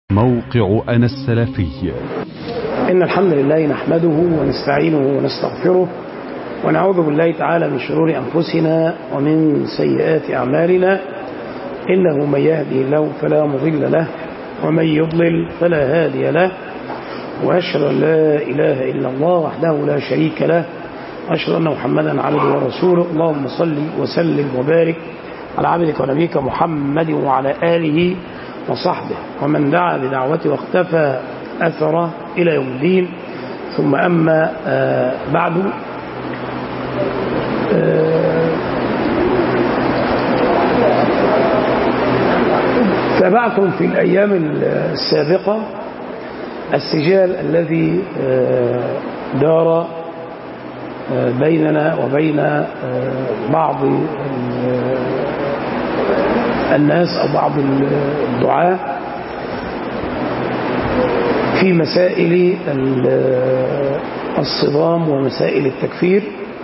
موقع أنا السلفي إن الحمد لله نحمده ونستعينه ونستغفره ونعوذ بالله تعالى من شرور أنفسنا ومن سيئات أعمالنا إنه من يهدي الله فلا مضل له ومن يضلل فلا هادي له وأشهد أن لا إله إلا الله وحده لا شريك له وأشهد أن محمدا عبده ورسوله اللهم صل وسلم وبارك على عبدك ونبيك محمد وعلى آله وصحبه ومن دعا بدعوته واختفى أثره إلى يوم الدين ثم أما آه بعد آه تابعتم في الأيام السابقة السجال الذي آه دار بيننا وبين بعض الناس أو بعض الدعاة في مسائل الصدام ومسائل التكفير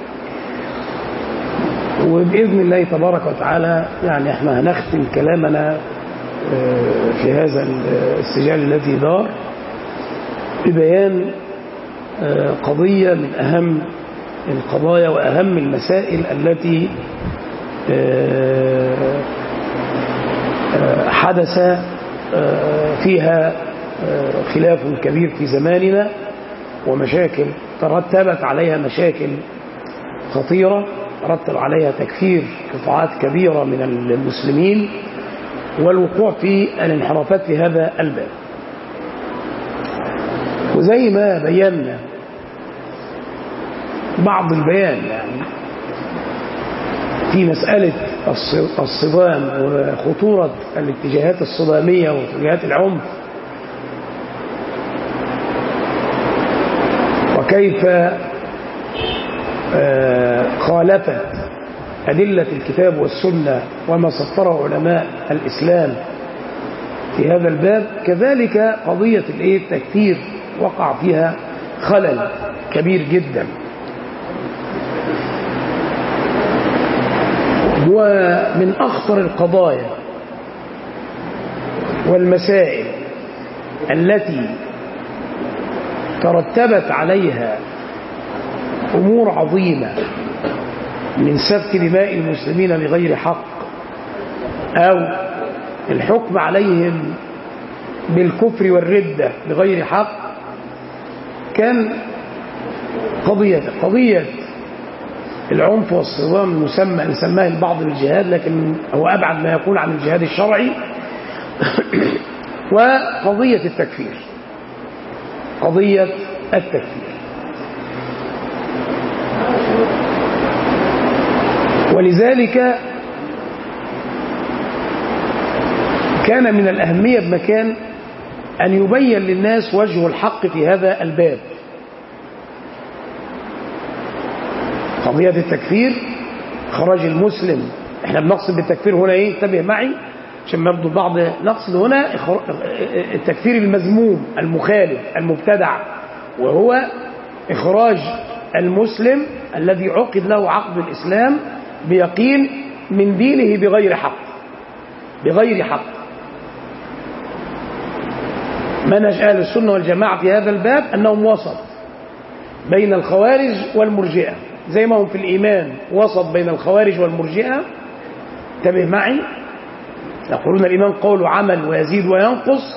وبإذن الله تبارك وتعالى يعني احنا هنختم كلامنا في هذا السجال الذي دار ببيان قضية من أهم القضايا وأهم المسائل التي حدث فيها خلاف كبير في زماننا ومشاكل ترتبت عليها مشاكل خطيرة رتب عليها تكفير قطاعات كبيرة من المسلمين والوقوع في الانحرافات في هذا الباب وزي ما بينا بعض البيان يعني في مسألة الصدام وخطورة الاتجاهات الصدامية واتجاهات العنف وكيف خالفت أدلة الكتاب والسنة وما سطره علماء الإسلام في هذا الباب كذلك قضية التكفير وقع فيها خلل كبير جدا ومن أخطر القضايا والمسائل التي ترتبت عليها أمور عظيمة من سفك دماء المسلمين بغير حق أو الحكم عليهم بالكفر والردة بغير حق كان قضية قضية العنف والصدام المسمى نسماه البعض بالجهاد لكن هو أبعد ما يكون عن الجهاد الشرعي وقضية التكفير قضية التكفير ولذلك كان من الأهمية بمكان أن يبين للناس وجه الحق في هذا الباب قضية التكفير خراج المسلم احنا بنقصد بالتكفير هنا ايه انتبه معي عشان برضه البعض نقصد هنا التكفير المذموم المخالف المبتدع وهو اخراج المسلم الذي عقد له عقد الاسلام بيقين من دينه بغير حق بغير حق منهج اهل السنه والجماعه في هذا الباب انهم وسط بين الخوارج والمرجئه زي ما هم في الإيمان وسط بين الخوارج والمرجئة انتبه معي يقولون الإيمان قول وعمل ويزيد وينقص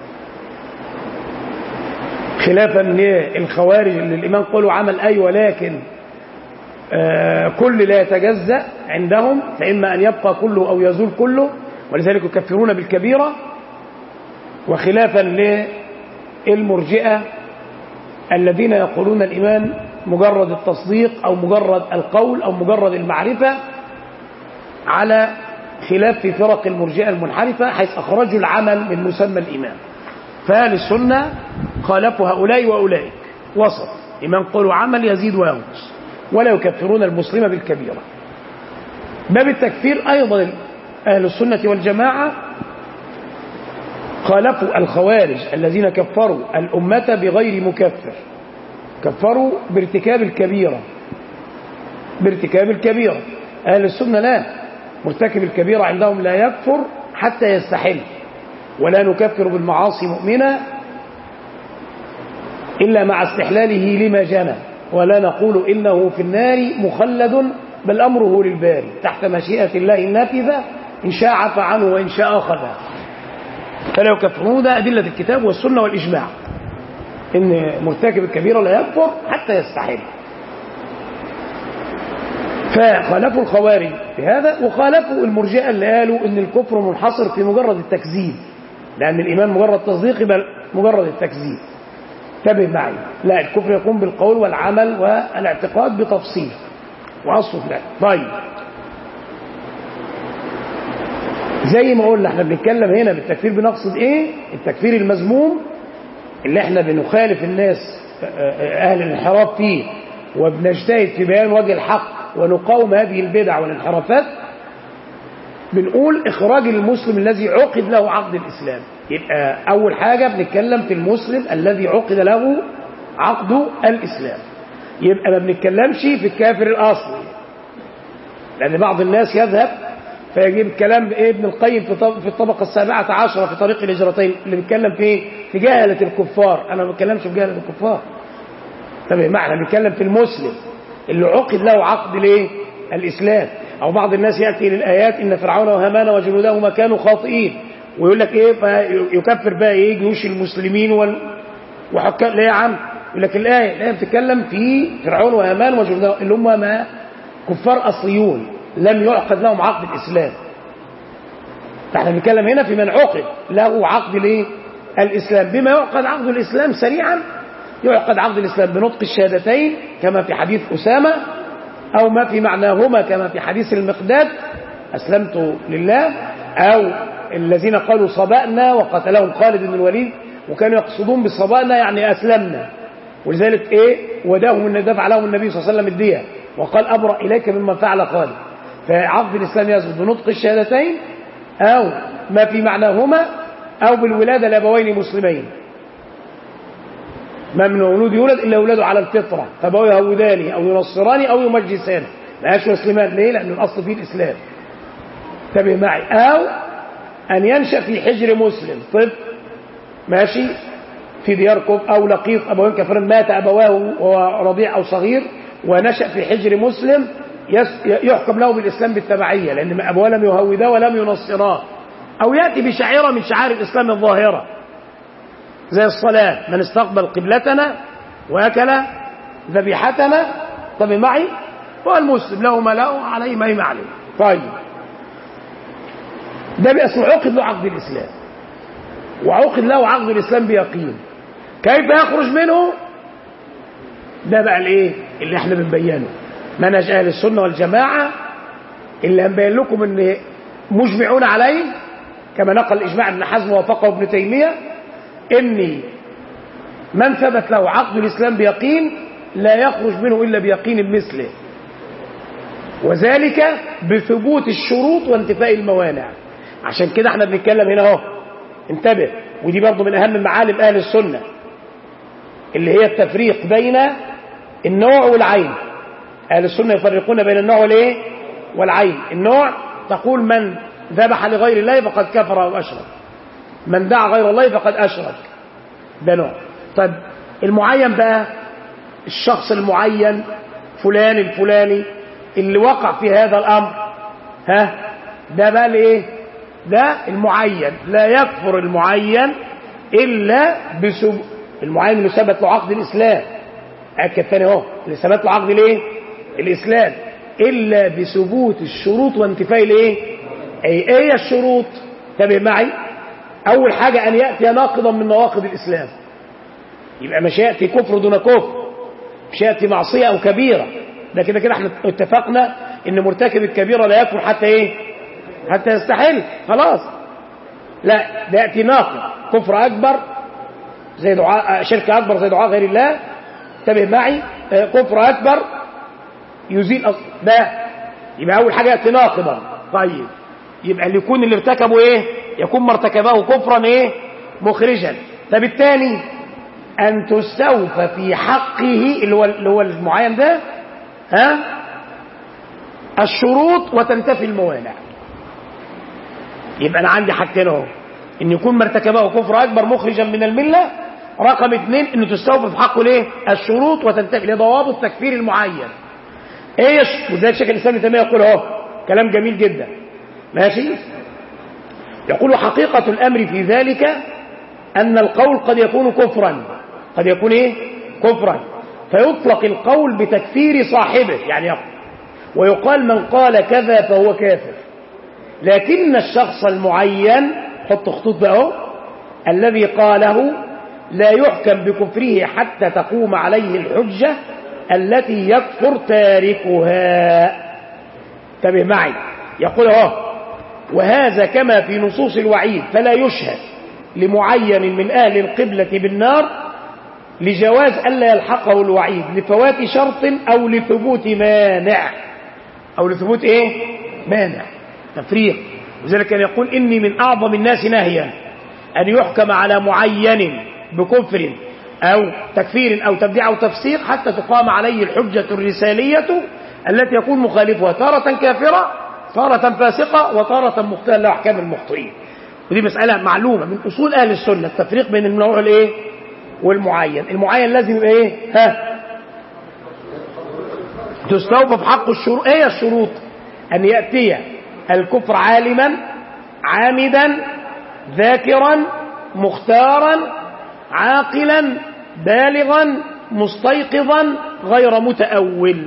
خلافا للخوارج اللي الإيمان قول وعمل أي ولكن آه كل لا يتجزأ عندهم فإما أن يبقى كله أو يزول كله ولذلك يكفرون بالكبيرة وخلافا للمرجئة الذين يقولون الإيمان مجرد التصديق أو مجرد القول أو مجرد المعرفة على خلاف في فرق المرجئة المنحرفة حيث أخرجوا العمل من مسمى الإيمان فأهل السنة خالفوا هؤلاء وأولئك وسط إيمان قول وعمل يزيد وينقص ولا يكفرون المسلم بالكبيرة باب التكفير أيضا أهل السنة والجماعة خالفوا الخوارج الذين كفروا الأمة بغير مكفر كفروا بارتكاب الكبيرة بارتكاب الكبيرة أهل السنة لا مرتكب الكبيرة عندهم لا يكفر حتى يستحل ولا نكفر بالمعاصي مؤمنا إلا مع استحلاله لما جنى ولا نقول إنه في النار مخلد بل أمره للباري تحت مشيئة الله النافذة إن شاء عفى عنه وإن شاء أخذه فلا يكفرون ده أدلة الكتاب والسنة والإجماع إن مرتكب الكبيرة لا يكفر حتى يستحل فخالفوا الخوارج في هذا وخالفوا المرجئة اللي قالوا إن الكفر منحصر في مجرد التكذيب لأن الإيمان مجرد تصديق بل مجرد التكذيب انتبه معي لا الكفر يقوم بالقول والعمل والاعتقاد بتفصيل وأصله لا طيب زي ما قلنا احنا بنتكلم هنا بالتكفير بنقصد ايه التكفير المذموم اللي احنا بنخالف الناس اهل الانحراف فيه وبنجتهد في بيان وجه الحق ونقاوم هذه البدع والانحرافات بنقول اخراج المسلم الذي عقد له عقد الاسلام يبقى اول حاجه بنتكلم في المسلم الذي عقد له عقد الاسلام يبقى ما بنتكلمش في الكافر الاصلي لان بعض الناس يذهب فيجيب كلام ابن القيم في الطبقه السابعه عشره في طريق الهجرتين اللي بيتكلم في ايه؟ في جهله الكفار انا ما بتكلمش في جهله الكفار طب معنى بنتكلم في المسلم اللي عقد له عقد الايه الاسلام او بعض الناس ياتي للايات ان فرعون وهامان وجنودهما كانوا خاطئين ويقول لك ايه فيكفر بقى ايه جيوش المسلمين وال... وحكام لا يا عم يقول لك الايه الايه بتتكلم في فرعون وهامان وجنودهما اللي هم ما كفار اصليون لم يعقد لهم عقد الاسلام فاحنا بنتكلم هنا في من عقد له عقد الايه الاسلام بما يعقد عقد الاسلام سريعا يعقد عقد الإسلام بنطق الشهادتين كما في حديث أسامة أو ما في معناهما كما في حديث المقداد أسلمت لله أو الذين قالوا صبأنا وقتلهم خالد بن الوليد وكانوا يقصدون بصبأنا يعني أسلمنا ولذلك إيه وداهم أن دفع لهم النبي صلى الله عليه وسلم الدية وقال أبرأ إليك مما فعل خالد فعقد الإسلام يثبت بنطق الشهادتين أو ما في معناهما أو بالولادة لأبوين مسلمين ما من مولود يولد الا يولد على الفطره فابواه يهودانه او ينصرانه او يمجسانه ما هياش مسلمان ليه؟ لان الاصل فيه الاسلام انتبه معي او ان ينشا في حجر مسلم طفل ماشي في ديار كفر او لقيط ابوين كافرين مات ابواه وهو رضيع او صغير ونشا في حجر مسلم يحكم له بالاسلام بالتبعيه لان ابواه لم يهوداه ولم ينصراه او ياتي بشعيره من شعائر الاسلام الظاهره زي الصلاة من استقبل قبلتنا وأكل ذبيحتنا طب معي هو المسلم له ما له عليه ما يعلم طيب ده باسمه عقد له عقد الإسلام وعقد له عقد الإسلام بيقين كيف يخرج منه ده بقى الايه اللي احنا بنبينه منهج اهل السنه والجماعه اللي هنبين لكم ان مجمعون عليه كما نقل الاجماع ابن حزم ووافقه ابن تيميه ان من ثبت له عقد الاسلام بيقين لا يخرج منه الا بيقين مثله وذلك بثبوت الشروط وانتفاء الموانع عشان كده احنا بنتكلم هنا اهو انتبه ودي برضه من اهم معالم اهل السنه اللي هي التفريق بين النوع والعين اهل السنه يفرقون بين النوع والايه والعين النوع تقول من ذبح لغير الله فقد كفر او اشرك من دعا غير الله فقد اشرك ده نوع طيب المعين بقى الشخص المعين فلان الفلاني اللي وقع في هذا الامر ها ده بقى الايه ده المعين لا يكفر المعين الا بسب المعين اللي ثبت له عقد الاسلام اكد تاني اهو اللي ثبت له عقد الايه الاسلام الا بثبوت الشروط وانتفاء الايه اي ايه الشروط تابع معي اول حاجه ان ياتي ناقضا من نواقض الاسلام يبقى مش ياتي كفر دون كفر مش ياتي معصيه او كبيره ده كده كده احنا اتفقنا ان مرتكب الكبيره لا يكفر حتى ايه حتى يستحل خلاص لا ده ياتي ناقض كفر اكبر زي دعاء شرك اكبر زي دعاء غير الله انتبه معي كفر اكبر يزيل أصل ده يبقى اول حاجه ياتي ناقضا طيب يبقى اللي يكون اللي ارتكبه ايه يكون ما ارتكبه كفرا ايه مخرجا طب الثاني ان تستوفى في حقه اللي هو اللي هو المعين ده ها الشروط وتنتفي الموانع يبقى انا عندي حاجتين اهو ان يكون ما ارتكبه كفر اكبر مخرجا من المله رقم اثنين انه تستوفي في حقه الايه الشروط وتنتهي لضوابط تكفير المعين ايه وذلك شيخ الاسلام ابن تيميه يقول اهو كلام جميل جدا ماشي يقول حقيقه الامر في ذلك ان القول قد يكون كفرا قد يكون ايه كفرا فيطلق القول بتكفير صاحبه يعني يقول ويقال من قال كذا فهو كافر لكن الشخص المعين حط خطوط بقى اهو الذي قاله لا يحكم بكفره حتى تقوم عليه الحجة التي يكفر تاركها انتبه معي يقول اهو وهذا كما في نصوص الوعيد فلا يشهد لمعين من أهل القبلة بالنار لجواز ألا يلحقه الوعيد لفوات شرط أو لثبوت مانع أو لثبوت إيه؟ مانع تفريق وذلك كان يقول إني من أعظم الناس نهيا أن يحكم على معين بكفر أو تكفير أو تبديع أو تفسيق حتى تقام عليه الحجة الرسالية التي يكون مخالفها تارة كافرة تارة فاسقة وتارة مخطئة لا أحكام المخطئين ودي مسألة معلومة من أصول أهل السنة التفريق بين النوع الإيه والمعين المعين لازم يبقى إيه ها تستوفى في حق الشروط ايه الشروط ان ياتي الكفر عالما عامدا ذاكرا مختارا عاقلا بالغا مستيقظا غير متاول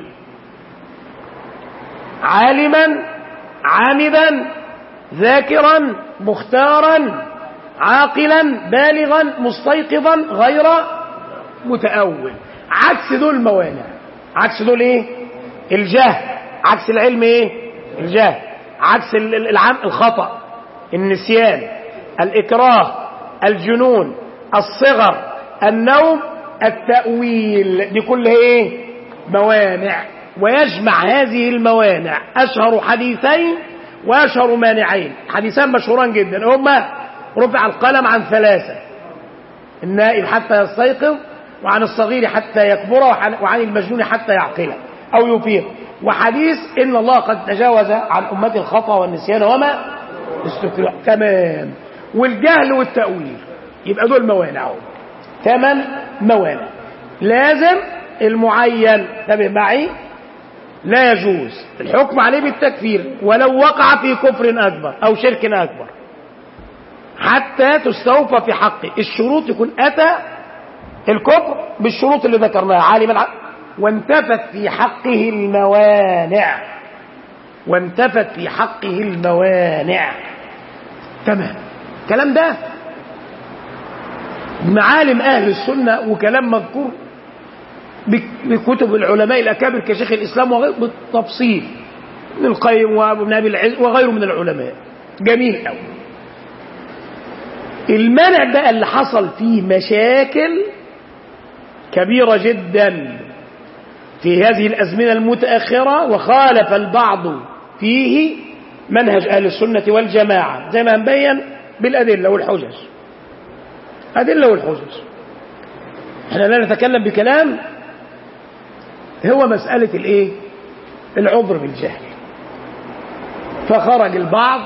عالما عامدا ذاكرا مختارا عاقلا بالغا مستيقظا غير متاول عكس دول موانع عكس دول ايه الجهل عكس العلم ايه الجهل عكس العام الخطأ النسيان الإكراه الجنون الصغر النوم التأويل دي كلها ايه موانع ويجمع هذه الموانع أشهر حديثين وأشهر مانعين حديثان مشهوران جدا هما رفع القلم عن ثلاثة النائم حتى يستيقظ وعن الصغير حتى يكبر وعن المجنون حتى يعقل أو يفيق وحديث إن الله قد تجاوز عن أمتي الخطأ والنسيان وما استكرع تمام والجهل والتأويل يبقى دول موانع ثمان موانع لازم المعين انتبه معي لا يجوز الحكم عليه بالتكفير ولو وقع في كفر أكبر أو شرك أكبر حتى تستوفى في حقه الشروط يكون أتى الكفر بالشروط اللي ذكرناها عالما وانتفت في حقه الموانع وانتفت في حقه الموانع تمام الكلام ده معالم اهل السنه وكلام مذكور بكتب العلماء الاكابر كشيخ الاسلام وغيره بالتفصيل ابن القيم وابن ابي العز وغيره من العلماء جميل قوي المنع بقى اللي حصل فيه مشاكل كبيرة جدا في هذه الأزمنة المتأخرة وخالف البعض فيه منهج أهل السنة والجماعة زي ما نبين بالأدلة والحجج أدلة والحجج احنا لا نتكلم بكلام هو مسألة الايه العذر بالجهل فخرج البعض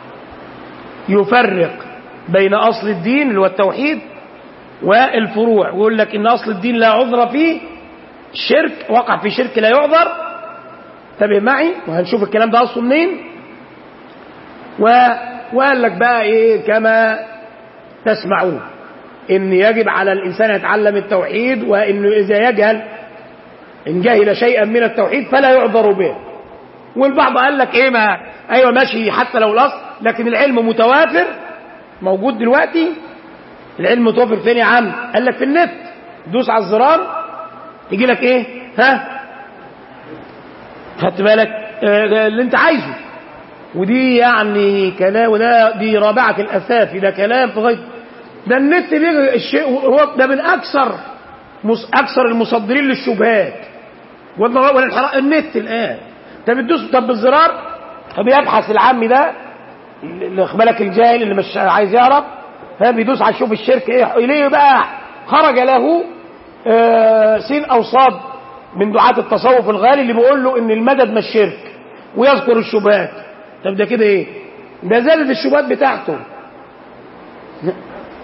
يفرق بين أصل الدين اللي هو التوحيد والفروع ويقول لك ان اصل الدين لا عذر فيه الشرك وقع في شرك لا يعذر انتبه معي وهنشوف الكلام ده اصله منين و... وقال لك بقى ايه كما تسمعون ان يجب على الانسان يتعلم التوحيد وانه اذا يجهل ان جهل شيئا من التوحيد فلا يعذر به والبعض قال لك ايه ما ايوه ماشي حتى لو الاصل لكن العلم متوافر موجود دلوقتي العلم متوفر فين يا عم قال لك في النت دوس على الزرار يجي لك ايه ها خدت بالك آه اللي انت عايزه ودي يعني كلام وده دي رابعه الاثاث ده كلام في غايه ده النت بيجي الشيء هو ده من اكثر مس اكثر المصدرين للشبهات والانحراف النت الان انت بتدوس طب بالزرار طب يبحث العم ده اللي بالك الجاهل اللي مش عايز يعرف ها بيدوس على شوف الشرك ايه اليه بقى خرج له آه سين او صاد من دعاة التصوف الغالي اللي بيقول له ان المدد مش شرك ويذكر الشبهات طب ده كده ايه ده زادت الشبهات بتاعته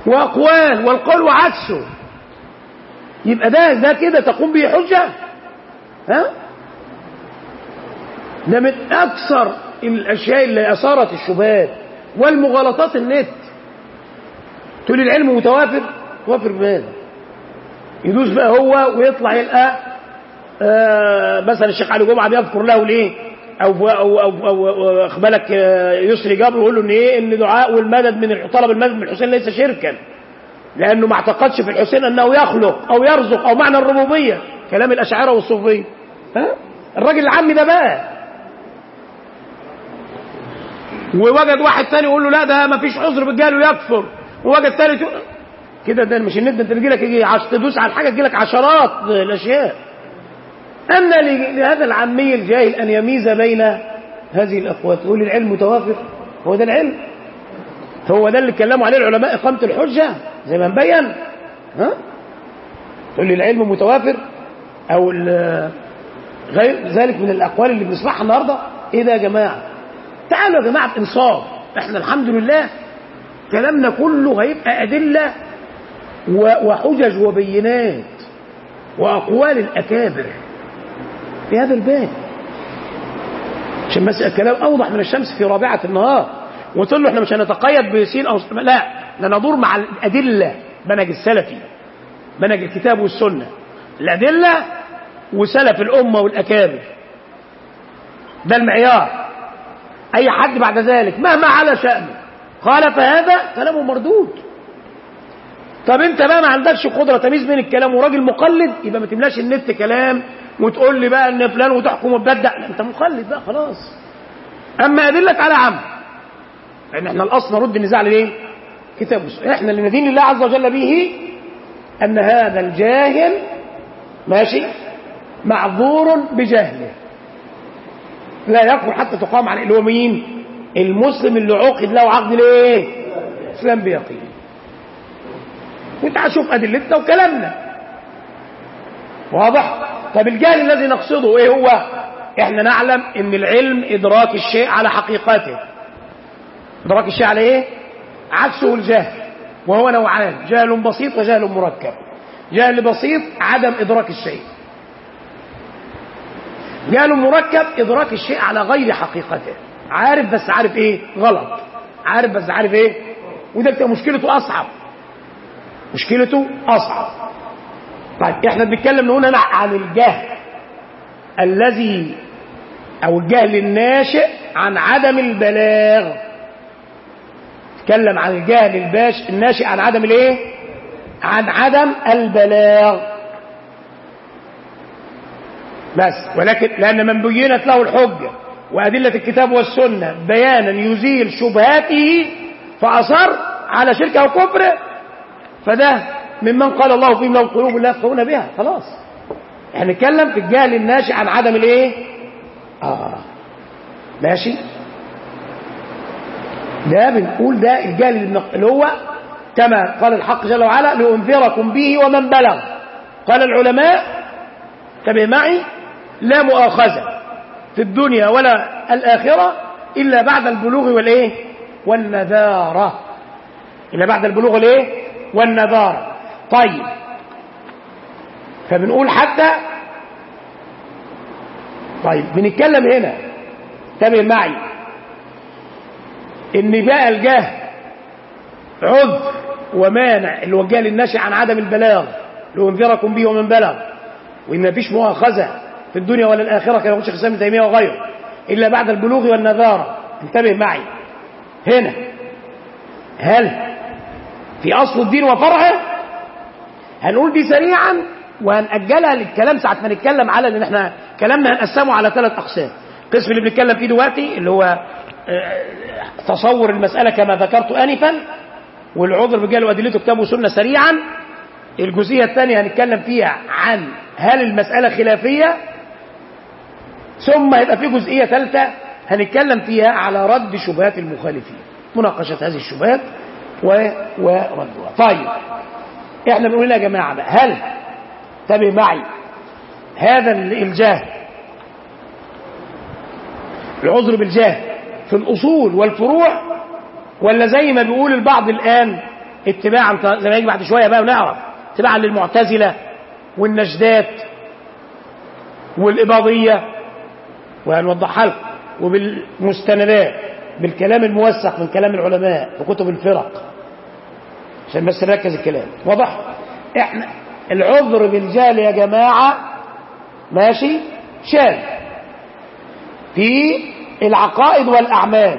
وأقوال والقول وعكسه يبقى ده ده كده تقوم به حجة ها ده من أكثر الأشياء اللي أثارت الشبهات والمغالطات النت تقول العلم متوافر توافر بماذا يدوس بقى هو ويطلع يلقى آه مثلا الشيخ علي جمعه بيذكر له ليه او او او, أو, أو اخبالك يسري جابر ويقول له ان ايه ان دعاء والمدد من طلب المدد من الحسين ليس شركا لانه ما اعتقدش في الحسين انه يخلق او يرزق او معنى الربوبيه كلام الاشاعره والصوفيه ها الراجل العامي ده بقى ووجد واحد تاني يقول له لا ده ما فيش عذر بالجهل ويكفر ووجد تالت يقول كده ده مش الند انت بيجي لك يجي عش... تدوس على الحاجه تجي لك عشرات الاشياء ان لهذا العامي الجاهل ان يميز بين هذه الاقوات يقول العلم متوافر هو ده العلم هو ده اللي اتكلموا عليه العلماء اقامه الحجه زي ما نبين ها تقول لي العلم متوافر او غير ذلك من الاقوال اللي بنسمعها النهارده ايه ده يا جماعه تعالوا يا جماعه بانصاف احنا الحمد لله كلامنا كله هيبقى ادله وحجج وبينات واقوال الاكابر في هذا الباب عشان بس الكلام اوضح من الشمس في رابعه النهار وتقول له احنا مش هنتقيد بسين او لا ده ندور مع الادله منهج السلفي منهج الكتاب والسنه الادله وسلف الامه والاكابر ده المعيار اي حد بعد ذلك مهما على شانه قال فهذا كلامه مردود طب انت بقى ما عندكش قدره تمييز بين الكلام وراجل مقلد يبقى ما تملاش النت كلام وتقول لي بقى ان فلان وتحكم وتبدع لا انت مقلد بقى خلاص اما ادلك على عم لان احنا الاصل نرد النزاع ليه كتاب والسنة. احنا اللي ندين الله عز وجل به ان هذا الجاهل ماشي معذور بجهله لا يكفر حتى تقام عليه اللي هو مين المسلم اللي عقد له عقد ليه اسلام بيقين وتعال شوف ادلتنا وكلامنا واضح طب الجهل الذي نقصده ايه هو احنا نعلم ان العلم ادراك الشيء على حقيقته ادراك الشيء على ايه عكسه الجهل وهو نوعان جهل بسيط وجهل مركب جهل بسيط عدم ادراك الشيء جهل مركب ادراك الشيء على غير حقيقته عارف بس عارف ايه غلط عارف بس عارف ايه وده بتبقى مشكلته اصعب مشكلته اصعب طيب احنا بنتكلم هنا عن الجهل الذي او الجهل الناشئ عن عدم البلاغ نتكلم عن الجهل الباش الناشئ عن عدم الايه عن عدم البلاغ بس ولكن لان من بينت له الحجه وادله الكتاب والسنه بيانا يزيل شبهاته فاصر على شركه وكفره فده ممن قال الله فيهم لهم قلوب لا يفقهون بها خلاص احنا نتكلم في الجهل الناشئ عن عدم الايه اه ماشي ده بنقول ده الجهل اللي هو كما قال الحق جل وعلا لأنذركم به ومن بلغ قال العلماء انتبه معي لا مؤاخذة في الدنيا ولا الآخرة إلا بعد البلوغ والإيه والنذارة إلا بعد البلوغ والإيه والنذارة طيب فبنقول حتى طيب بنتكلم هنا انتبه معي ان بقى الجهل عذر ومانع اللي هو الجهل الناشئ عن عدم البلاغ لأنذركم به ومن بلغ وان مفيش مؤاخذه في الدنيا ولا الاخره كما يقول شيخ الاسلام ابن تيميه وغيره الا بعد البلوغ والنذاره انتبه معي هنا هل في اصل الدين وفرعه هنقول دي سريعا وهنأجلها للكلام ساعة ما نتكلم على لان احنا كلامنا هنقسمه على ثلاث اقسام القسم اللي بنتكلم فيه دلوقتي اللي هو تصور المسألة كما ذكرت آنفا والعذر بجهل وأدلته كتاب وسنة سريعا الجزئية الثانية هنتكلم فيها عن هل المسألة خلافية ثم يبقى في جزئية ثالثة هنتكلم فيها على رد شبهات المخالفين مناقشة هذه الشبهات و... وردها طيب احنا بنقول يا جماعة بقى هل انتبه معي هذا الجهل العذر بالجهل في الأصول والفروع ولا زي ما بيقول البعض الآن اتباعا زي ما يجي بعد شويه بقى ونعرف اتباعا للمعتزله والنجدات والاباضيه وهنوضحها لكم وبالمستندات بالكلام الموثق من كلام العلماء في كتب الفرق عشان بس نركز الكلام واضح احنا العذر بالجهل يا جماعه ماشي شاذ في العقائد والاعمال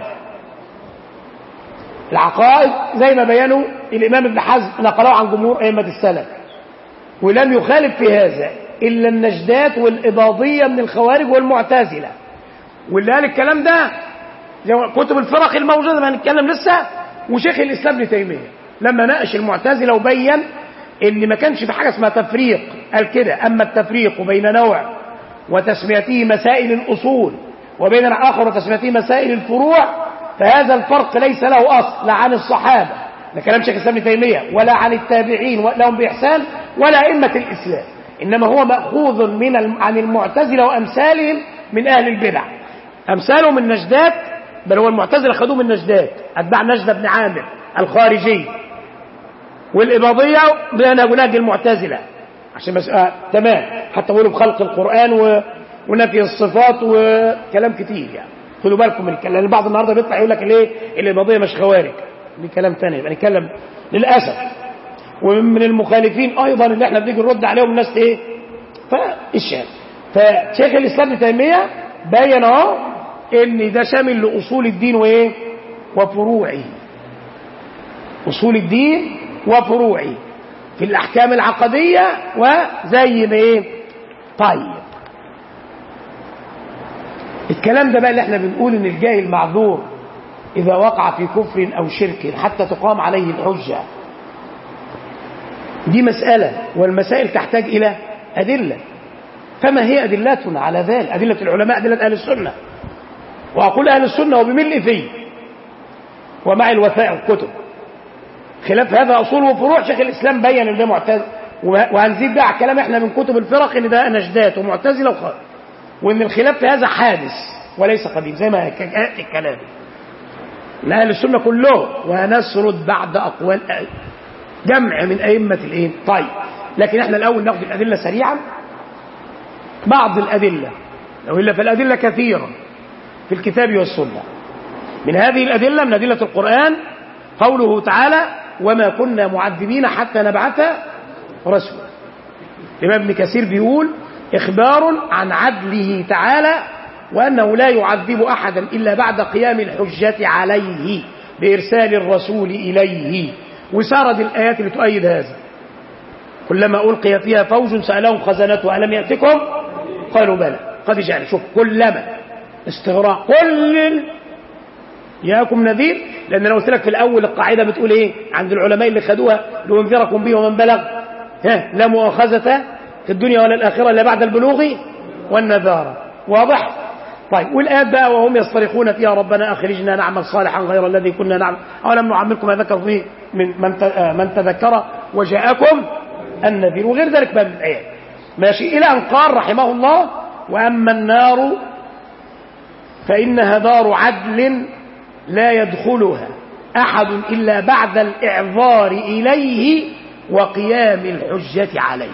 العقائد زي ما بينوا الامام ابن حزم نقلوه عن جمهور ائمه السلف ولم يخالف في هذا الا النجدات والاباضيه من الخوارج والمعتزله واللي قال الكلام ده كتب الفرق الموجوده ما هنتكلم لسه وشيخ الاسلام ابن تيميه لما ناقش المعتزله وبين ان ما كانش في حاجه اسمها تفريق قال كده اما التفريق بين نوع وتسميته مسائل الاصول وبين الاخر وتسميته مسائل الفروع فهذا الفرق ليس له اصل لا عن الصحابه ده كلام شيخ الاسلام ابن تيميه ولا عن التابعين لهم باحسان ولا ائمه الاسلام انما هو ماخوذ من عن المعتزله وامثالهم من اهل البدع امثالهم النجدات بل هو المعتزله خدوه من النجدات اتباع نجد بن عامر الخارجي والاباضيه بنهج المعتزله عشان بس آه تمام حتى بيقولوا بخلق القران و... ونفي الصفات وكلام كتير يعني خدوا بالكم من الكلام لان بعض النهارده بيطلع يقول لك الايه الاباضيه مش خوارج دي كلام تاني يبقى نتكلم للاسف ومن المخالفين ايضا اللي احنا بنيجي نرد عليهم الناس ايه فالشام فشيخ الاسلام ابن تيميه بين اهو ان ده شامل لاصول الدين وايه وفروعه اصول الدين وفروعه في الاحكام العقديه وزي ما ايه طيب الكلام ده بقى اللي احنا بنقول ان الجاهل معذور اذا وقع في كفر او شرك حتى تقام عليه الحجه دي مساله والمسائل تحتاج الى ادله فما هي ادلتنا على ذلك ادله العلماء ادله اهل السنه واقول اهل السنه وبملء فيه ومع الوفاء الكتب خلاف هذا اصول وفروع شيخ الاسلام بين ان ده معتزل وهنزيد بقى على الكلام احنا من كتب الفرق ان ده نجدات ومعتزله وخارج وان الخلاف في هذا حادث وليس قديم زي ما ياتي الكلام من اهل السنه كلهم وهنسرد بعد اقوال جمع من ائمه الايه طيب لكن احنا الاول ناخذ الادله سريعا بعض الادله لو الا فالادله كثيره في الكتاب والسنه من هذه الادله من ادله القران قوله تعالى وما كنا معذبين حتى نبعث رسولا الإمام ابن كثير بيقول إخبار عن عدله تعالى وأنه لا يعذب أحدا إلا بعد قيام الحجة عليه بإرسال الرسول إليه وسارد الآيات اللي تؤيد هذا كلما ألقي فيها فوج سألهم خزنته ألم يأتكم قالوا بلى قد جاءنا شوف كلما استغراق كل ياكم نذير لان انا قلت لك في الاول القاعده بتقول ايه عند العلماء اللي خدوها لينذركم به ومن بلغ ها لا مؤاخذه في الدنيا ولا الاخره الا بعد البلوغ والنذاره واضح طيب والايات بقى وهم يصطرخون فيها ربنا اخرجنا نعمل صالحا غير الذي كنا نعمل اولم نعمركم ما ذكر فيه من من من تذكر وجاءكم النذير وغير ذلك بقى من الايات ماشي الى ان قال رحمه الله واما النار فانها دار عدل لا يدخلها احد الا بعد الاعذار اليه وقيام الحجه عليه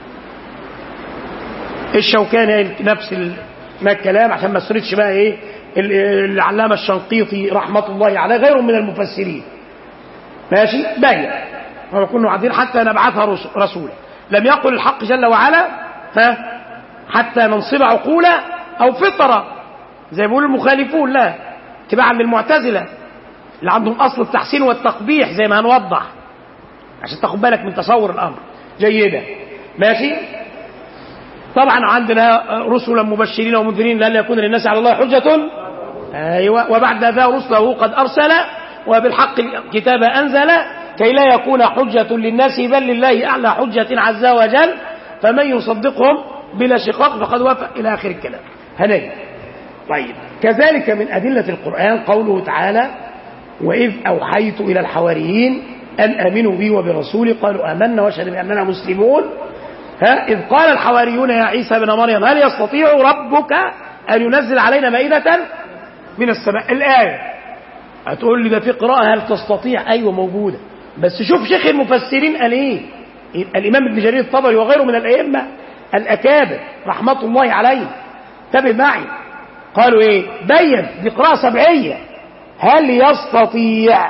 الشوكاني نفس ما الكلام عشان ما اسردش بقى ايه العلامه الشنقيطي رحمه الله عليه غيره من المفسرين ماشي باين وما كنا عايزين حتى نبعثها رسولا لم يقل الحق جل وعلا ها حتى ننصب عقولا او فطره زي ما بيقول المخالفون لا اتباعا للمعتزله اللي عندهم اصل التحسين والتقبيح زي ما هنوضح عشان تاخد بالك من تصور الامر جيدا ماشي طبعا عندنا رسلا مبشرين ومنذرين لئلا يكون للناس على الله حجة ايوه وبعد ذا رسله قد ارسل وبالحق الكتاب انزل كي لا يكون حجة للناس بل لله اعلى حجة عز وجل فمن يصدقهم بلا شقاق فقد وافق الى اخر الكلام هنجي طيب كذلك من أدلة القرآن قوله تعالى وإذ أوحيت إلى الحواريين أن آمنوا بي وبرسولي قالوا آمنا واشهد بأننا مسلمون ها إذ قال الحواريون يا عيسى بن مريم هل يستطيع ربك أن ينزل علينا مائدة من السماء الآية هتقول لي ده في قراءة هل تستطيع أيوة موجودة بس شوف شيخ المفسرين قال ايه الامام ابن جرير الطبري وغيره من الائمه الاكابر رحمه الله عليه انتبه معي قالوا ايه بين دي قراءه سبعيه هل يستطيع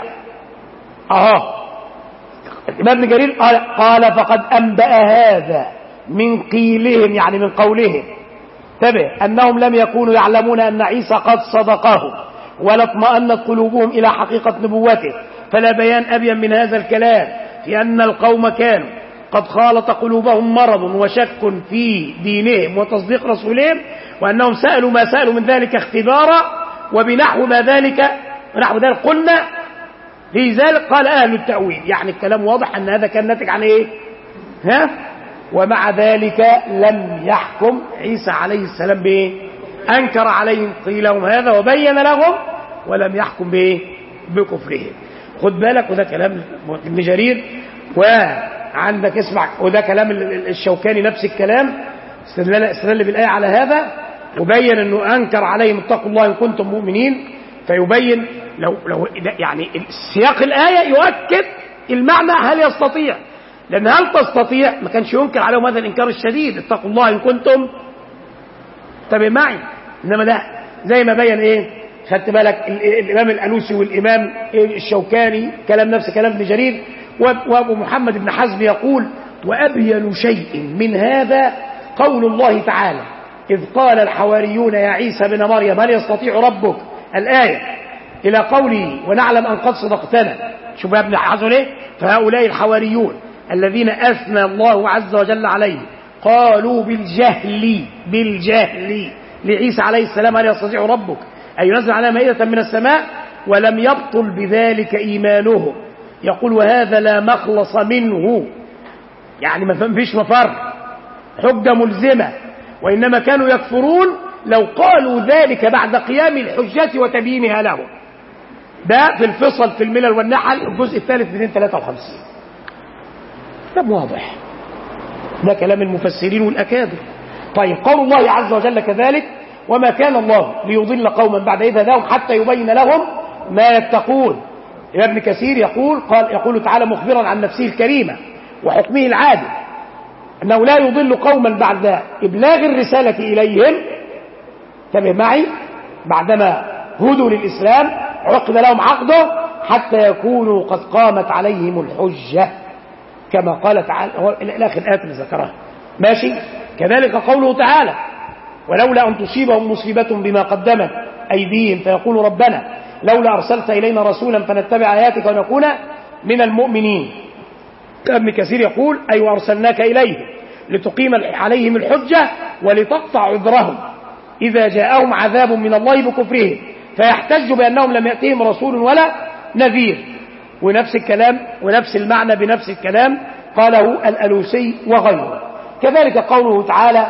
اهو الامام ابن جرير قال, قال فقد انبأ هذا من قيلهم يعني من قولهم انتبه انهم لم يكونوا يعلمون ان عيسى قد صدقهم ولا اطمأنت قلوبهم الى حقيقه نبوته فلا بيان ابين من هذا الكلام في ان القوم كانوا قد خالط قلوبهم مرض وشك في دينهم وتصديق رسولهم وانهم سالوا ما سالوا من ذلك اختبارا وبنحو ما ذلك ونحو ذلك قلنا في ذلك قال اهل التاويل يعني الكلام واضح ان هذا كان ناتج عن ايه ها ومع ذلك لم يحكم عيسى عليه السلام بايه انكر عليهم قيلهم هذا وبين لهم ولم يحكم بايه بكفرهم خد بالك وده كلام ابن جرير وعندك اسمع وده كلام الشوكاني نفس الكلام استدل استدل بالايه على هذا وبين انه انكر عليهم اتقوا الله ان كنتم مؤمنين فيبين لو لو يعني سياق الايه يؤكد المعنى هل يستطيع لان هل تستطيع ما كانش ينكر عليهم هذا الانكار الشديد اتقوا الله ان كنتم تابع معي انما ده زي ما بين ايه خدت بالك الامام الالوسي والامام الشوكاني كلام نفس كلام ابن جرير وابو محمد بن حزم يقول وابين شيء من هذا قول الله تعالى اذ قال الحواريون يا عيسى بن مريم هل يستطيع ربك الايه الى قوله ونعلم ان قد صدقتنا شوف يا ابن حزم ايه فهؤلاء الحواريون الذين اثنى الله عز وجل عليهم قالوا بالجهل بالجهل لعيسى عليه السلام هل يستطيع ربك أن ينزل على مائدة من السماء ولم يبطل بذلك إيمانهم يقول وهذا لا مخلص منه يعني ما فيش مفر حجة ملزمة وإنما كانوا يكفرون لو قالوا ذلك بعد قيام الحجة وتبيينها لهم ده في الفصل في الملل والنحل الجزء الثالث 253 كلام واضح ده كلام المفسرين والأكابر طيب قول الله عز وجل كذلك وما كان الله ليضل قوما بعد إذ هداهم حتى يبين لهم ما يتقون ابن كثير يقول قال يقول تعالى مخبرا عن نفسه الكريمة وحكمه العادل أنه لا يضل قوما بعد إبلاغ الرسالة إليهم انتبه معي بعدما هدوا للإسلام عقد لهم عقده حتى يكونوا قد قامت عليهم الحجة كما قال تعالى هو إلى آخر الآية اللي ذكرها ماشي كذلك قوله تعالى ولولا أن تصيبهم مصيبة بما قدمت أيديهم فيقول ربنا لولا أرسلت إلينا رسولا فنتبع آياتك ونكون من المؤمنين ابن كثير يقول أي أيوة وأرسلناك إليه لتقيم عليهم الحجة ولتقطع عذرهم إذا جاءهم عذاب من الله بكفرهم فيحتج بأنهم لم يأتيهم رسول ولا نذير ونفس الكلام ونفس المعنى بنفس الكلام قاله الألوسي وغيره كذلك قوله تعالى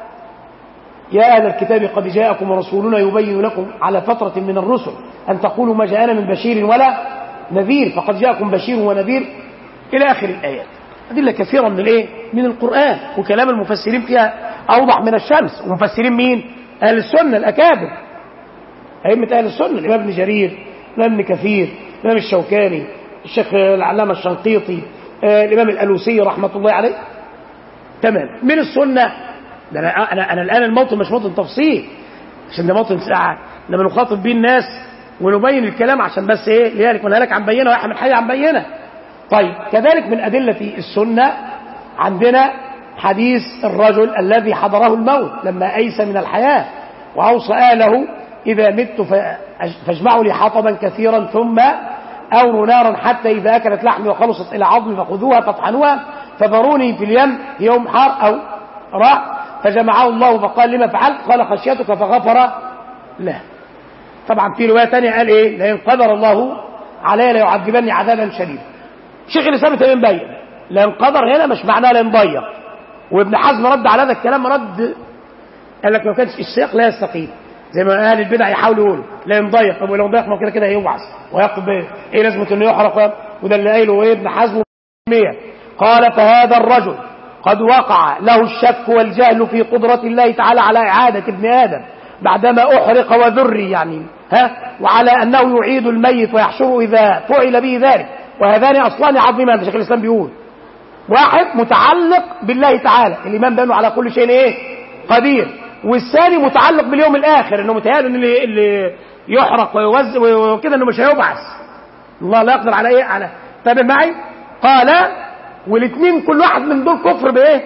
يا أهل الكتاب قد جاءكم رسولنا يبين لكم على فترة من الرسل أن تقولوا ما جاءنا من بشير ولا نذير فقد جاءكم بشير ونذير إلى آخر الآيات أدلة كثيرة من الإيه؟ من القرآن وكلام المفسرين فيها أوضح من الشمس ومفسرين مين؟ أهل السنة الأكابر أئمة أهل السنة الإمام ابن جرير الإمام ابن كثير الإمام الشوكاني الشيخ العلامة الشنقيطي آه الإمام الألوسي رحمة الله عليه تمام من السنة ده أنا, أنا, أنا الآن الموطن مش موطن تفصيل عشان ده موطن ساعة لما نخاطب بيه الناس ونبين الكلام عشان بس ايه لذلك من هلك عن بينه واحمد حي عن بينه طيب كذلك من أدلة السنة عندنا حديث الرجل الذي حضره الموت لما أيس من الحياة وأوصى أهله إذا مت فاجمعوا لي حطبا كثيرا ثم أوروا نارا حتى إذا أكلت لحمي وخلصت إلى عظمي فخذوها فاطحنوها فذروني في اليم في يوم حار أو راح فجمعه الله فقال لما فعلت قال خشيتك فغفر له طبعا في رواية ثانية قال إيه لئن قدر الله علي ليعذبني عذابا شديدا شيخ الإسلام تمام بين لئن قدر هنا مش معناه لئن ضيق وابن حزم رد على هذا الكلام رد قال لك ما كانش السياق لا يستقيم زي ما اهل البدع يحاولوا يقولوا لا ينضيق طب ولو ضيق ما كده كده هيوعظ ويقف ايه لازمه انه يحرق وده اللي قايله ايه ابن حزم قال فهذا الرجل قد وقع له الشك والجهل في قدرة الله تعالى على إعادة ابن آدم بعدما أحرق وذري يعني ها وعلى أنه يعيد الميت ويحشره إذا فعل به ذلك وهذان اصلان عظيمان شيخ الاسلام بيقول واحد متعلق بالله تعالى الايمان بانه على كل شيء ايه قدير والثاني متعلق باليوم الاخر انه متهيأ ان اللي, اللي يحرق ويوزع وكده انه مش هيبعث الله لا يقدر على ايه على تابع معي قال والاثنين كل واحد من دول كفر بايه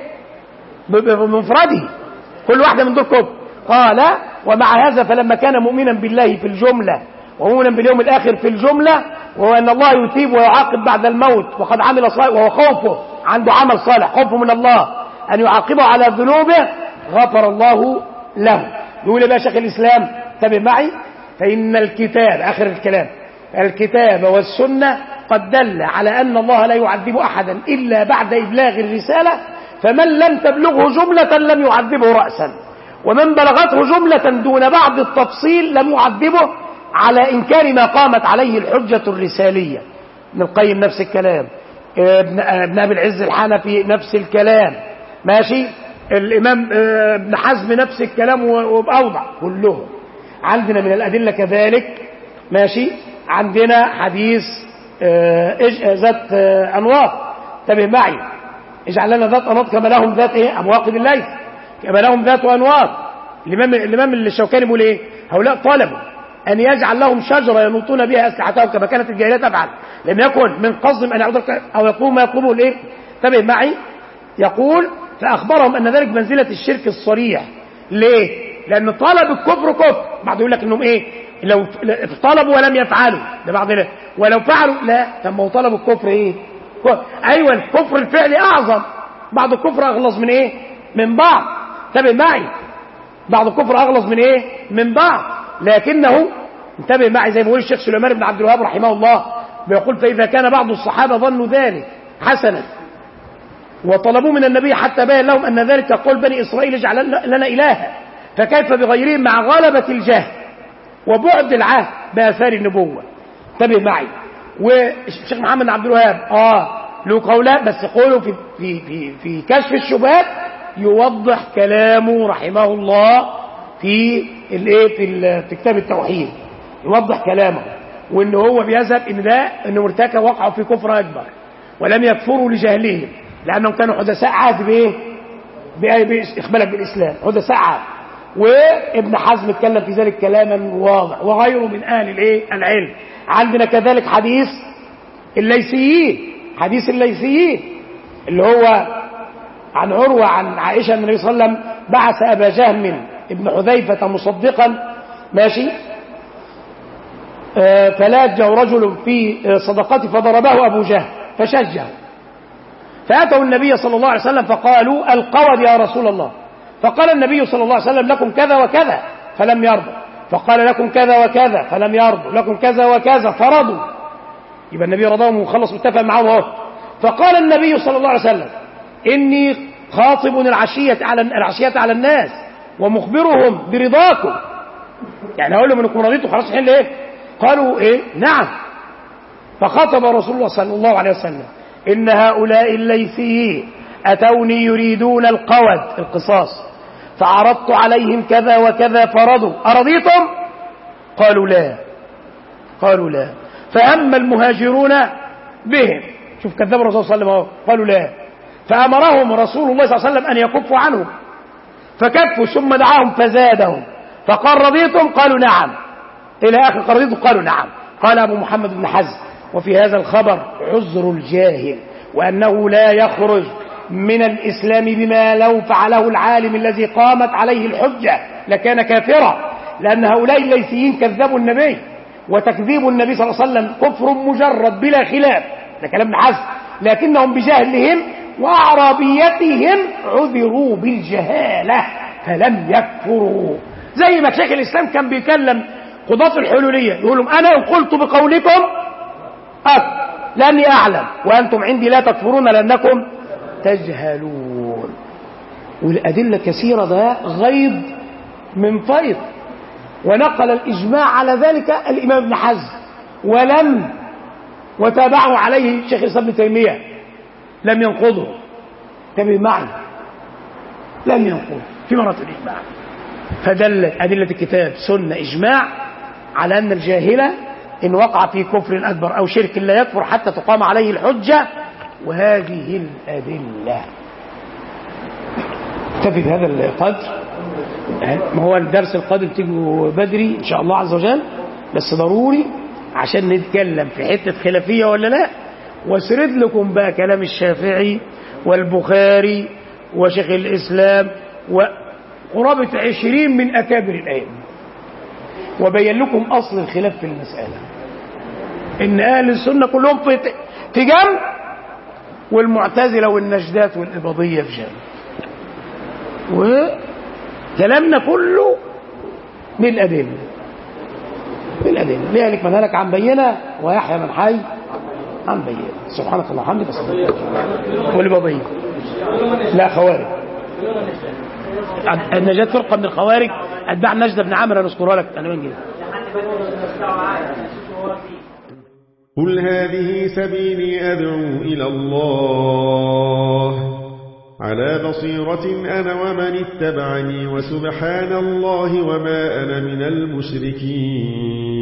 بمفرده كل واحده من دول كفر قال ومع هذا فلما كان مؤمنا بالله في الجمله ومؤمنا باليوم الاخر في الجمله وهو ان الله يثيب ويعاقب بعد الموت وقد عمل صالح وهو خوفه عنده عمل صالح خوفه من الله ان يعاقبه على ذنوبه غفر الله له يقول يا شيخ الاسلام تابع معي فان الكتاب اخر الكلام الكتاب والسنه قد دل على ان الله لا يعذب احدا الا بعد ابلاغ الرساله فمن لم تبلغه جمله لم يعذبه راسا ومن بلغته جمله دون بعض التفصيل لم يعذبه على انكار ما قامت عليه الحجه الرساليه ابن القيم نفس الكلام ابن ابن ابي العز الحنفي نفس الكلام ماشي الامام ابن حزم نفس الكلام وباوضع كلهم عندنا من الادله كذلك ماشي عندنا حديث ذات انواط انتبه معي اجعل لنا ذات انواط كما لهم ذات ايه ابواقد الليل كما لهم ذات انواط الامام الامام الشوكاني بيقول ايه هؤلاء طلبوا ان يجعل لهم شجره ينوطون بها اسلحتهم كما كانت الجاهليه تفعل لم يكن من قصدهم ان يعودوا او يقوموا ما يقوموا الايه انتبه معي يقول فاخبرهم ان ذلك منزله الشرك الصريح ليه لان طلب الكفر كفر بعض يقول لك انهم ايه لو طلبوا ولم يفعلوا ده بعض ولو فعلوا لا طب ما هو طلب الكفر ايه كفر. ايوه الكفر الفعلي اعظم بعض الكفر اغلظ من ايه من بعض انتبه معي بعض الكفر اغلظ من ايه من بعض لكنه انتبه معي زي ما بيقول الشيخ سليمان بن عبد الوهاب رحمه الله بيقول فاذا كان بعض الصحابه ظنوا ذلك حسنا وطلبوا من النبي حتى بين لهم ان ذلك قول بني اسرائيل اجعل لنا الها فكيف بغيرهم مع غلبه الجهل وبعد العهد باثار النبوه انتبه معي والشيخ محمد بن عبد الوهاب اه له قولات بس قوله في في في في كشف الشبهات يوضح كلامه رحمه الله في الايه في, في كتاب التوحيد يوضح كلامه وان هو بيذهب ان ده انه ارتكب وقعوا في كفر اكبر ولم يكفروا لجهلهم لانهم كانوا حدثاء عهد بايه؟ باقبالك بالاسلام حدثاء عهد وابن حزم اتكلم في ذلك كلاما واضح وغيره من اهل الايه؟ العلم عندنا كذلك حديث الليثيين حديث الليثيين اللي هو عن عروه عن عائشه ان النبي صلى الله عليه وسلم بعث ابا جهم ابن حذيفه مصدقا ماشي آه فلاجه رجل في صدقته فضربه ابو جهل فشجه فاتوا النبي صلى الله عليه وسلم فقالوا القود يا رسول الله فقال النبي صلى الله عليه وسلم لكم كذا وكذا فلم يرضوا فقال لكم كذا وكذا فلم يرضوا لكم كذا وكذا فرضوا يبقى النبي رضاهم وخلص واتفق معاهم اهو فقال النبي صلى الله عليه وسلم اني خاطب العشيه على العشيه على الناس ومخبرهم برضاكم يعني اقول لهم انكم رضيتوا خلاص الحين ايه قالوا ايه نعم فخطب رسول الله صلى الله عليه وسلم ان هؤلاء الليثيين اتوني يريدون القود القصاص فعرضت عليهم كذا وكذا فرضوا ارضيتم قالوا لا قالوا لا فاما المهاجرون بهم شوف كذب الرسول صلى الله عليه وسلم قالوا لا فامرهم رسول الله صلى الله عليه وسلم ان يكفوا عنهم فكفوا ثم دعاهم فزادهم فقال رضيتم قالوا نعم الى اخر رضيتم قالوا نعم قال ابو محمد بن حزم وفي هذا الخبر عذر الجاهل وانه لا يخرج من الاسلام بما لو فعله العالم الذي قامت عليه الحجه لكان كافرا لان هؤلاء الليثيين كذبوا النبي وتكذيب النبي صلى الله عليه وسلم كفر مجرد بلا خلاف ده كلام ابن حزم لكنهم بجهلهم واعرابيتهم عذروا بالجهاله فلم يكفروا زي ما شيخ الاسلام كان بيكلم قضاة الحلوليه يقول لهم انا قلت بقولكم أكفر لاني اعلم وانتم عندي لا تكفرون لانكم تجهلون والادله كثيره ده غيض من فيض ونقل الاجماع على ذلك الامام ابن حزم ولم وتابعه عليه شيخ الاسلام ابن تيميه لم ينقضه انتبه معي لم ينقضه في مرة الإجماع فدلت أدلة الكتاب سنة إجماع على أن الجاهلة إن وقع في كفر أكبر أو شرك لا يكفر حتى تقام عليه الحجة وهذه الأدلة اكتفي بهذا القدر ما هو الدرس القادم تيجوا بدري إن شاء الله عز وجل بس ضروري عشان نتكلم في حتة خلافية ولا لا واسرد لكم بقى كلام الشافعي والبخاري وشيخ الإسلام وقرابة عشرين من أكابر الأئمة وبين لكم أصل الخلاف في المسألة إن أهل السنة كلهم في في جنب والمعتزلة والنجدات والإباضية في جنب وكلامنا كله من الأدلة من الأدلة لذلك من هلك عن بينة ويحيى من حي عن بينة سبحانك اللهم وبحمدك أستغفرك والإباضية لا خوارج النجاة فرقة من الخوارج أتباع نجدة بن عامر نذكرها لك أنا من جدا قل هذه سبيلي أدعو إلى الله على بصيرة أنا ومن اتبعني وسبحان الله وما أنا من المشركين